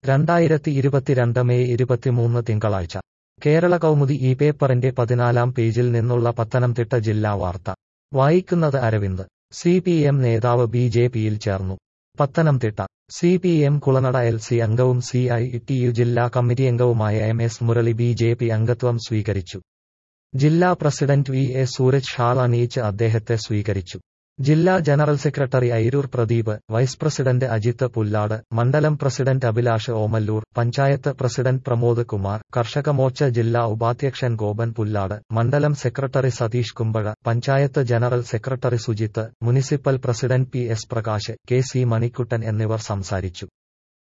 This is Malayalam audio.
രണ്ടായിരത്തി ഇരുപത്തിരണ്ട് മെയ് ഇരുപത്തിമൂന്ന് തിങ്കളാഴ്ച കേരള കൗമുദി ഈ പേപ്പറിന്റെ പതിനാലാം പേജിൽ നിന്നുള്ള പത്തനംതിട്ട ജില്ലാ വാർത്ത വായിക്കുന്നത് അരവിന്ദ് സി പി എം നേതാവ് ബി ജെ പിയിൽ ചേർന്നു Pathanamthitta C P M Kulanada L C അംഗവും സി ഐ ടി യു ജില്ലാ കമ്മിറ്റി അംഗവുമായ M S Murali B J P അംഗത്വം സ്വീകരിച്ചു ജില്ലാ president V A Sooraj shawl അണിയിച്ച് അദ്ദേഹത്തെ സ്വീകരിച്ചു ജില്ലാ general secretary Airoor Pradeep vice president Ajith Pullad മണ്ഡലം പ്രസിഡന്റ് അഭിലാഷ് ഓമല്ലൂർ പഞ്ചായത്ത് പ്രസിഡന്റ് പ്രമോദ് കുമാർ കർഷക മോർച്ച ജില്ലാ ഉപാധ്യക്ഷൻ ഗോപൻ പുല്ലാട് മണ്ഡലം secretary Satheesh Kumbazha panchayat general secretary Sujith municipal president P S Prakash K C Manikuttan എന്നിവർ സംസാരിച്ചു